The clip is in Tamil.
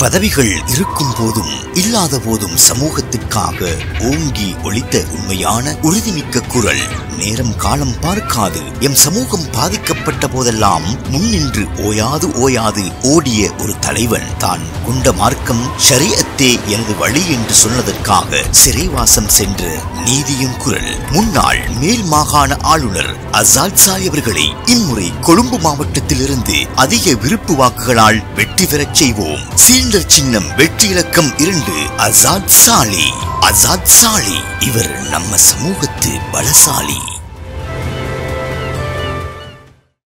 பதவிகள் இருக்கும் போதும் இல்லாத போதும் சமூகத்திற்காக ஓங்கி ஒலித்த உண்மையான உறுதிமிக்க குரல் நேரம் காலம் பார்க்காது எம் சமூகம் பாதிக்கப்பட்ட போதெல்லாம் முன்னின்று ஓயாது ஓயாது ஓடிய ஒரு தலைவன் தான் கொண்ட மார்க்கம் ஷரியத்தே எனது வழி என்று சொன்னதற்காக சிறைவாசம் சென்ற நீதியின் குரல் முன்னாள் மேல் மாகாண ஆளுநர் அசாத் சாய் அவர்களை இம்முறை கொழும்பு மாவட்டத்திலிருந்து அதிக விருப்பு வாக்குகளால் வெற்றி பெறச் செய்வோம் சீண்டர் சின்னம் வெற்றி இலக்கம் இரண்டு அசாத் சாலி அசாத் சாலி இவர் நம்ம சமூகத்து பலசாலி